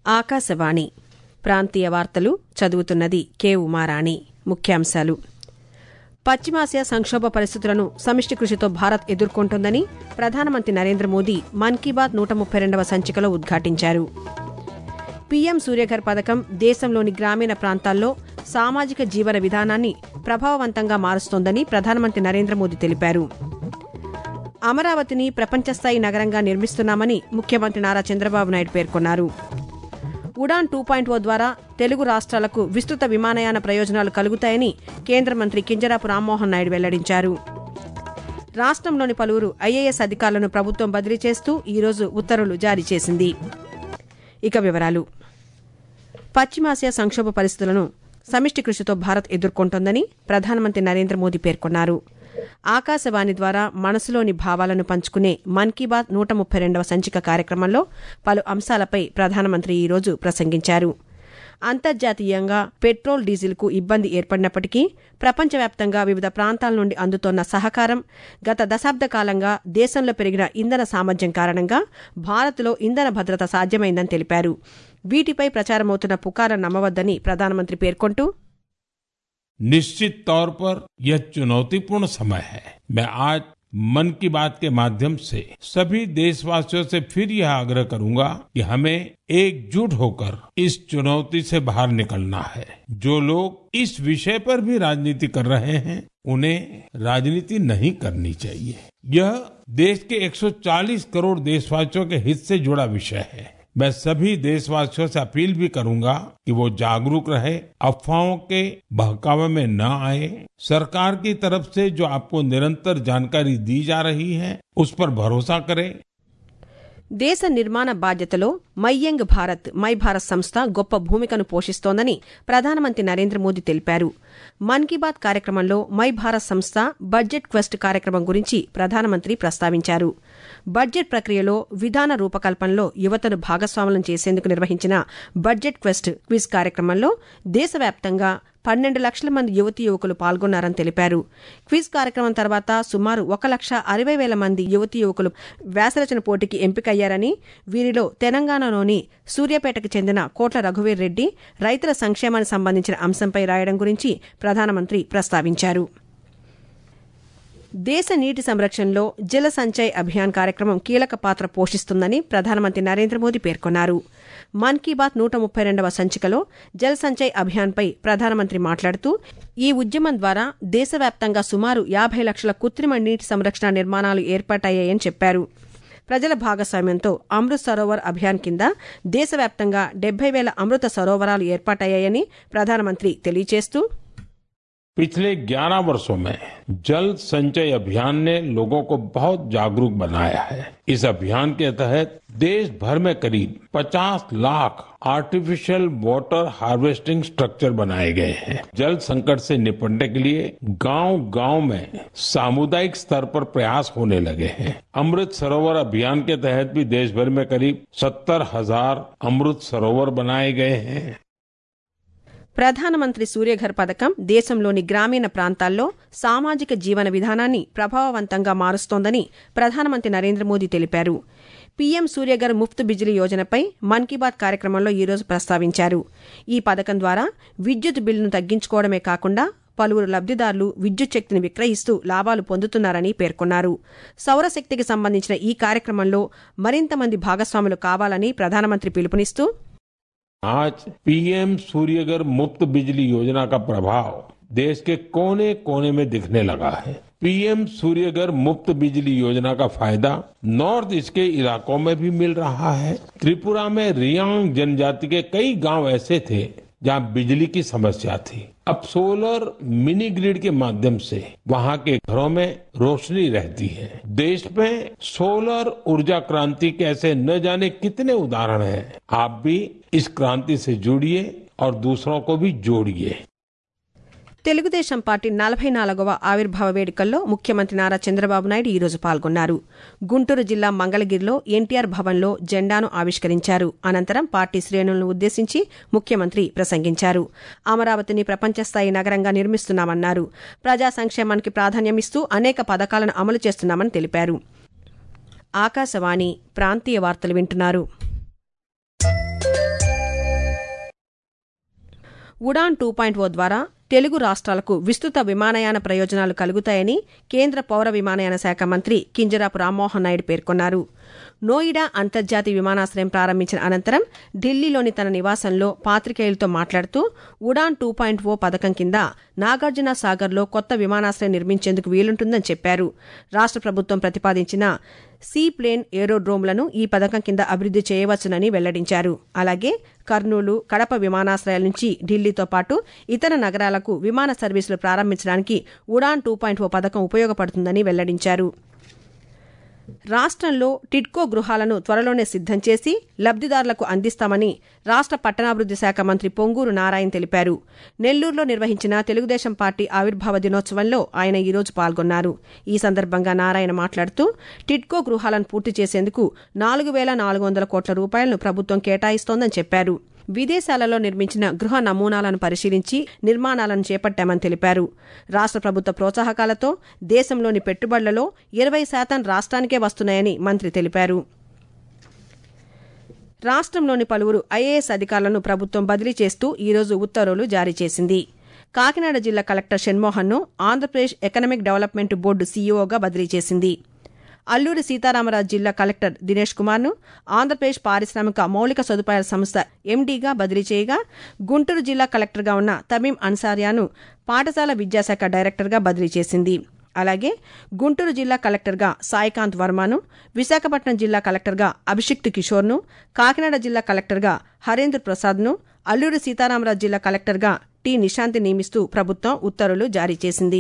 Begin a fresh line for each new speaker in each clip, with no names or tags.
ఆకాశవాణి ప్రాంతీయ వార్తలు చదువుతున్నది కె ఉమారాణి ముఖ్యాంశాలు పశ్చిమాసియా సంక్షోభ పరిస్థితులను సమిష్టి కృషితో భారత్ ఎదుర్కొంటోందని ప్రధానమంత్రి నరేంద్ర మోదీ మన్ కీ బాత్ నూట ముప్పై రెండవ సంచికలో ఉద్ఘాటించారు పీఎం సూర్యఘర్ పథకం దేశంలోని గ్రామీణ ప్రాంతాల్లో సామాజిక జీవన విధానాన్ని ప్రభావవంతంగా మారుస్తోందని ప్రధానమంత్రి నరేంద్ర మోదీ తెలిపారు అమరావతిని ప్రపంచస్థాయి నగరంగా నిర్మిస్తున్నామని ముఖ్యమంత్రి నారా చంద్రబాబు నాయుడు పేర్కొన్నారు ఉడాన్ టూ పాయింట్ ఓ ద్వారా తెలుగు రాష్ట్రాలకు విస్తృత విమానయాన ప్రయోజనాలు కలుగుతాయని కేంద్ర మంత్రి కింజరాపు రామ్మోహన్ నాయుడు వెల్లడించారు రాష్ట్రంలోని పలువురు ఐఏఎస్ అధికారులను ప్రభుత్వం బదిలీ చేస్తూ ఈరోజు ఉత్తర్వులు జారీ చేసింది ఇక వివరాలు పశ్చిమాసియా సంక్షోభ పరిస్థితులను సమిష్టి కృషితో భారత్ ఎదుర్కొంటోందని ప్రధానమంత్రి నరేంద్ర మోదీ పేర్కొన్నారు ఆకాశవాణి ద్వారా మనసులోని భావాలను పంచుకునే మన్ కీ బాత్ నూట ముప్పై రెండవ సంచిక కార్యక్రమంలో పలు అంశాలపై ప్రధానమంత్రి ఈరోజు ప్రసంగించారు అంతర్జాతీయంగా పెట్రోల్ డీజిల్కు ఇబ్బంది ఏర్పడినప్పటికీ ప్రపంచవ్యాప్తంగా వివిధ ప్రాంతాల నుండి అందుతోన్న సహకారం గత దశాబ్ద కాలంగా దేశంలో పెరిగిన ఇంధన సామర్థ్యం కారణంగా భారత్లో ఇంధన భద్రత సాధ్యమైందని తెలిపారు వీటిపై ప్రచారమవుతున్న పుకార నమ్మవద్దని ప్రధానమంత్రి పేర్కొంటూ
निश्चित तौर पर यह चुनौतीपूर्ण समय है मैं आज मन की बात के माध्यम से सभी देशवासियों से फिर यह आग्रह करूंगा कि हमें एकजुट होकर इस चुनौती से बाहर निकलना है जो लोग इस विषय पर भी राजनीति कर रहे हैं उन्हें राजनीति नहीं करनी चाहिए यह देश के 140 करोड़ देशवासियों के हित से जुड़ा विषय है मैं सभी देशवासियों से अपील भी करूंगा कि वो जागरूक रहे अफवाहों के बहकावे में न आए सरकार की तरफ से जो आपको निरंतर जानकारी दी जा रही है उस पर भरोसा करें
దేశ నిర్మాణ బాధ్యతలో మైయంగ్ భారత్ మై భారత్ సంస్థ గొప్ప భూమికను పోషిస్తోందని ప్రధానమంత్రి నరేంద్ర మోదీ తెలిపారు మన్ కీ బాత్ కార్యక్రమంలో మై భారత్ సంస్థ బడ్జెట్ క్వెస్ట్ కార్యక్రమం గురించి ప్రధానమంత్రి ప్రస్తావించారు బడ్జెట్ ప్రక్రియలో విధాన రూపకల్పనలో యువతను భాగస్వాములను చేసేందుకు నిర్వహించిన బడ్జెట్ క్వెస్ట్ క్విజ్ కార్యక్రమంలో దేశవ్యాప్తంగా పన్నెండు లక్షల మంది యువతీ యువకులు పాల్గొన్నారని తెలిపారు క్విజ్ కార్యక్రమం తర్వాత సుమారు ఒక లక్ష అరవై వేల మంది యువతీ యువకులు వ్యాసరచన పోటీకి ఎంపికయ్యారని వీరిలో తెలంగాణలోని సూర్యాపేటకు చెందిన కోట్ల రఘువీర్ రెడ్డి రైతుల సంక్షేమానికి సంబంధించిన అంశంపై రాయడం గురించి ప్రధానమంత్రి ప్రస్తావించారు దేశ నీటి సంరక్షణలో జల సంచయ్ అభియాన్ కార్యక్రమం కీలక పాత్ర పోషిస్తుందని ప్రధానమంత్రి నరేంద్ర మోదీ పేర్కొన్నారు మన్ కీ బాత్ నూట ముప్పై రెండవ సంచికలో జల్ సంచయ్ అభియాన్పై ప్రధానమంత్రి మాట్లాడుతూ ఈ ఉద్యమం ద్వారా దేశవ్యాప్తంగా సుమారు యాభై లక్షల కృత్రిమ నీటి సంరక్షణ నిర్మాణాలు ఏర్పాటయ్యాయని చెప్పారు ప్రజల భాగస్వామ్యంతో అమృత్ సరోవర్ అభియాన్ కింద దేశవ్యాప్తంగా డెబ్బై వేల అమృత సరోవరాలు ఏర్పాటయ్యాయని ప్రధానమంత్రి తెలియజేస్తూ
पिछले 11 वर्षों में जल संचय अभियान ने लोगों को बहुत जागरूक बनाया है इस अभियान के तहत देश भर में करीब 50 lakh artificial water harvesting structure बनाए गए हैं जल संकट से निपटने के लिए गांव गांव में सामुदायिक स्तर पर प्रयास होने लगे हैं अमृत सरोवर अभियान के तहत भी देश भर में करीब सत्तर हजार अमृत सरोवर बनाए गए हैं
ప్రధానమంత్రి సూర్యఘర్ పథకం దేశంలోని గ్రామీణ ప్రాంతాల్లో సామాజిక జీవన విధానాన్ని ప్రభావవంతంగా మారుస్తోందని ప్రధానమంత్రి నరేంద్ర మోదీ తెలిపారు పీఎం సూర్యఘర్ ముఫ్త్ బిజిలీ యోజనపై మన్ కీ బాత్ కార్యక్రమంలో ఈరోజు ప్రస్తావించారు ఈ పథకం ద్వారా విద్యుత్ బిల్లును తగ్గించుకోవడమే కాకుండా పలువురు లబ్దిదారులు విద్యుత్ శక్తిని విక్రయిస్తూ లాభాలు పొందుతున్నారని పేర్కొన్నారు సౌరశక్తికి సంబంధించిన ఈ కార్యక్రమంలో మరింత మంది భాగస్వాములు కావాలని ప్రధానమంత్రి పిలుపునిస్తూ
आज पीएम सूर्यगर मुफ्त बिजली योजना का प्रभाव देश के कोने कोने में दिखने लगा है पीएम सूर्यगर मुफ्त बिजली योजना का फायदा नॉर्थ ईस्ट के इलाकों में भी मिल रहा है त्रिपुरा में रियांग जनजाति के कई गांव ऐसे थे जहां बिजली की समस्या थी अब सोलर मिनी ग्रिड के माध्यम से वहां के घरों में रोशनी रहती है देश में सोलर ऊर्जा क्रांति के ऐसे न जाने कितने उदाहरण हैं आप भी इस क्रांति से जुड़िए और दूसरों को भी जोड़िए
తెలుగుదేశం పార్టీ నలభై నాలుగవ ఆవిర్భావ వేడుకల్లో ముఖ్యమంత్రి నారా చంద్రబాబు నాయుడు ఈరోజు పాల్గొన్నారు గుంటూరు జిల్లా మంగళగిరిలో ఎన్టీఆర్ భవన్లో జెండాను ఆవిష్కరించారు అనంతరం పార్టీ శ్రేణులను ఉద్దేశించి ముఖ్యమంత్రి ప్రసంగించారు అమరావతిని ప్రపంచస్థాయి నగరంగా నిర్మిస్తున్నామన్నారు ప్రజా సంక్షేమానికి ప్రాధాన్యమిస్తూ అనేక పథకాలను అమలు చేస్తున్నామని తెలిపారు ఆకాశవాణి ప్రాంతీయ వార్తలు వింటున్నారు ఉడాన్ టూ పాయింట్ ఓ ద్వారా తెలుగు రాష్ట్రాలకు విస్తృత విమానయాన ప్రయోజనాలు కలుగుతాయని కేంద్ర పౌర విమానయాన శాఖ మంత్రి కింజరాపు రామ్మోహన్ నాయుడు పేర్కొన్నారు నోయిడా అంతర్జాతీయ విమానాశ్రయం ప్రారంభించిన అనంతరం ఢిల్లీలోని తన నివాసంలో పాత్రికేయులతో మాట్లాడుతూ ఉడాన్ టూ పాయింట్ ఓ పథకం కింద నాగార్జున సాగర్లో కొత్త విమానాశ్రయం నిర్మించేందుకు వీలుంటుందని చెప్పారు రాష్ట్ర ప్రభుత్వం ప్రతిపాదించిన సీ ప్లేన్ ఏరోడ్రోమ్లను ఈ పథకం కింద అభివృద్ది చేయవచ్చునని వెల్లడించారు అలాగే కర్నూలు కడప విమానాశ్రయాల నుంచి ఢిల్లీతో పాటు ఇతర నగరాలకు విమాన సర్వీసులు ప్రారంభించడానికి ఉడాన్ టూ పాయింట్ ఓ పథకం ఉపయోగపడుతుందని వెల్లడించారు రాష్ట్రంలో టిడ్కో గృహాలను త్వరలోనే సిద్దం చేసి లబ్దిదారులకు అందిస్తామని రాష్ట్ర పట్టణాభివృద్ది శాఖ మంత్రి పొంగూరు నారాయణ తెలిపారు నెల్లూరులో నిర్వహించిన తెలుగుదేశం పార్టీ ఆవిర్భావ దినోత్సవంలో ఆయన ఈరోజు పాల్గొన్నారు ఈ సందర్భంగా నారాయణ మాట్లాడుతూ టిడ్కో గృహాలను పూర్తి చేసేందుకు నాలుగు వేల నాలుగు వందల కోట్ల రూపాయలను ప్రభుత్వం కేటాయిస్తోందని చెప్పారు విదేశాలలో నిర్మించిన గృహ నమూనాలను పరిశీలించి నిర్మాణాలను చేపట్టామని తెలిపారు రాష్ట్ర ప్రభుత్వ ప్రోత్సాహకాలతో దేశంలోని పెట్టుబడులలో ఇరవై శాతం రాష్ట్రానికే వస్తున్నాయని మంత్రి తెలిపారు రాష్ట్రంలోని పలువురు ఐఏఎస్ అధికారులను ప్రభుత్వం బదిలీ చేస్తూ ఈరోజు ఉత్తర్వులు జారీ చేసింది కాకినాడ జిల్లా కలెక్టర్ షణ్మోహన్ను ఆంధ్రప్రదేశ్ ఎకనామిక్ డెవలప్మెంట్ బోర్డు సీఈఓగా బదిలీ చేసింది అల్లూరి సీతారామరాజు జిల్లా కలెక్టర్ దినేష్ కుమార్ను ఆంధ్రప్రదేశ్ పారిశ్రామిక మౌలిక సదుపాయాల సంస్థ ఎండీగా బదిలీ చేయగా గుంటూరు జిల్లా కలెక్టర్గా ఉన్న తమీం అన్సారియాను పాఠశాల విద్యాశాఖ డైరెక్టర్గా బదిలీ చేసింది అలాగే గుంటూరు జిల్లా కలెక్టర్గా సాయికాంత్ వర్మను విశాఖపట్నం జిల్లా కలెక్టర్గా అభిషిక్త్ కిషోర్ను కాకినాడ జిల్లా కలెక్టర్గా హరేంద్ర ప్రసాద్ను అల్లూరి సీతారామరాజు జిల్లా కలెక్టర్గా టి నిశాంతి నియమిస్తూ ప్రభుత్వం ఉత్తర్వులు జారీ చేసింది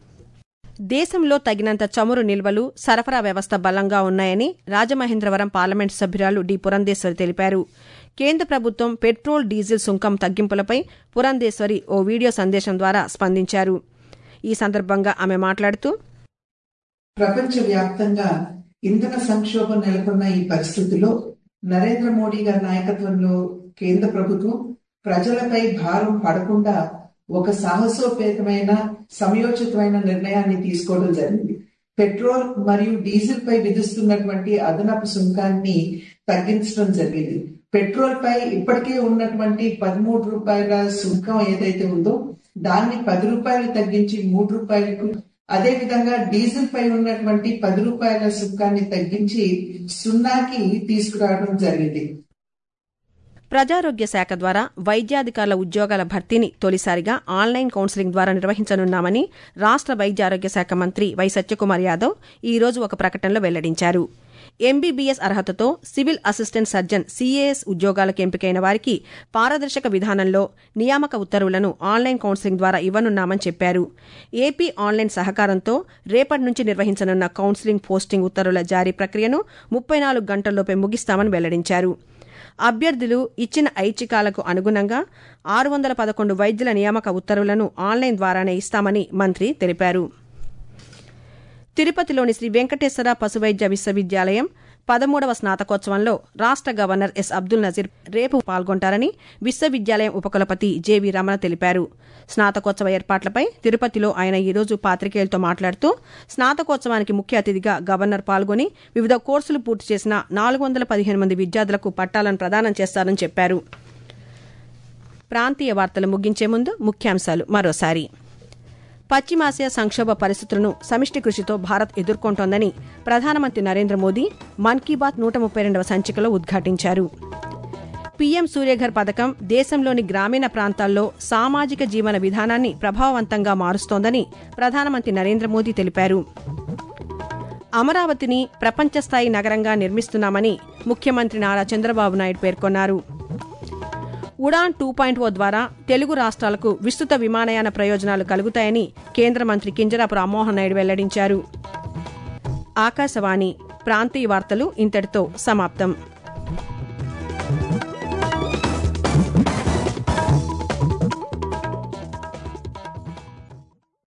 దేశంలో తగినంత చమురు నిల్వలు సరఫరా వ్యవస్థ బలంగా ఉన్నాయని రాజమహేంద్రవరం పార్లమెంటు సభ్యురాలు డి పురంధేశ్వరి తెలిపారు కేంద్ర ప్రభుత్వం పెట్రోల్ డీజిల్ సుంకం తగ్గింపులపై పురంధేశ్వరి ఓ వీడియో సందేశం ద్వారా స్పందించారు ఈ సందర్భంగా ఆమె మాట్లాడుతూ
ప్రపంచవ్యాప్తంగా ఇంధన సంక్షోభం నెలకొన్న ఈ పరిస్థితిలో నరేంద్ర మోడీ గారి నాయకత్వంలో కేంద్ర ప్రభుత్వం ప్రజలపై భారం పడకుండా ఒక సాహసోపేతమైన సమయోచితమైన నిర్ణయాన్ని తీసుకోవడం జరిగింది పెట్రోల్ మరియు డీజిల్ పై విధిస్తున్నటువంటి అదనపు సుంకాన్ని తగ్గించడం జరిగింది పెట్రోల్ పై ఇప్పటికే ఉన్నటువంటి పదమూడు రూపాయల సుంకం ఏదైతే ఉందో దాన్ని పది రూపాయలు తగ్గించి మూడు రూపాయలకు అదే విధంగా డీజిల్ పై ఉన్నటువంటి పది రూపాయల సుంకాన్ని తగ్గించి సున్నాకి తీసుకురావడం జరిగింది
ప్రజారోగ్య శాఖ ద్వారా వైద్యాధికారుల ఉద్యోగాల భర్తీని తొలిసారిగా ఆన్లైన్ కౌన్సిలింగ్ ద్వారా నిర్వహించనున్నామని రాష్ట్ర వైద్యారోగ్య శాఖ మంత్రి వై సత్యకుమార్ యాదవ్ ఈ రోజు ఒక ప్రకటనలో వెల్లడించారు ఎంబీబీఎస్ అర్హతతో సివిల్ అసిస్టెంట్ సర్జన్ సీఏఎస్ ఉద్యోగాలకు ఎంపికైన వారికి పారదర్శక విధానంలో నియామక ఉత్తర్వులను ఆన్లైన్ కౌన్సిలింగ్ ద్వారా ఇవ్వనున్నామని చెప్పారు ఏపీ ఆన్లైన్ సహకారంతో రేపటి నుంచి నిర్వహించనున్న కౌన్సిలింగ్ పోస్టింగ్ ఉత్తర్వుల జారీ ప్రక్రియను ముప్పై నాలుగు గంటల్లోపే ముగిస్తామని వెల్లడించారు అభ్యర్థులు ఇచ్చిన ఐచ్ఛికాలకు అనుగుణంగా ఆరు వందల పదకొండు వైద్యుల నియామక ఉత్తర్వులను ఆన్లైన్ ద్వారానే ఇస్తామని మంత్రి తెలిపారు తిరుపతిలోని శ్రీ వెంకటేశ్వర పశువైద్య విశ్వవిద్యాలయం పదమూడవ స్నాతకోత్సవంలో రాష్ట్ర గవర్నర్ ఎస్ అబ్దుల్ నజీర్ రేపు పాల్గొంటారని విశ్వవిద్యాలయం ఉపకులపతి జేవీ రమణ తెలిపారు స్నాతకోత్సవ ఏర్పాట్లపై తిరుపతిలో ఆయన ఈరోజు పాత్రికేయులతో మాట్లాడుతూ స్నాతకోత్సవానికి ముఖ్య అతిథిగా గవర్నర్ పాల్గొని వివిధ కోర్సులు పూర్తి చేసిన నాలుగు వందల పదిహేను మంది విద్యార్థులకు పట్టాలను ప్రదానం చేస్తారని చెప్పారు ప్రాంతీయ వార్తలు ముగించే ముందు ముఖ్యాంశాలు మరోసారి పశ్చిమాసియా సంక్షోభ పరిస్థితులను సమిష్టి కృషితో భారత్ ఎదుర్కొంటోందని ప్రధానమంత్రి నరేంద్ర మోదీ మన్ కీ బాత్ నూట ముప్పై రెండవ సంచికలో ఉద్ఘాటించారు పీఎం సూర్యఘర్ పథకం దేశంలోని గ్రామీణ ప్రాంతాల్లో సామాజిక జీవన విధానాన్ని ప్రభావవంతంగా మారుస్తోందని ప్రధానమంత్రి నరేంద్ర మోదీ తెలిపారు అమరావతిని ప్రపంచస్థాయి నగరంగా నిర్మిస్తున్నామని ముఖ్యమంత్రి నారా చంద్రబాబు నాయుడు పేర్కొన్నారు ఉడాన్ టూ పాయింట్ ఓ ద్వారా తెలుగు రాష్ట్రాలకు విస్తృత విమానయాన ప్రయోజనాలు కలుగుతాయని కేంద్ర మంత్రి కింజరాపు రామ్మోహన్ నాయుడు వెల్లడించారు ఆకాశవాణి ప్రాంతీయ వార్తలు ఇంతటితో సమాప్తం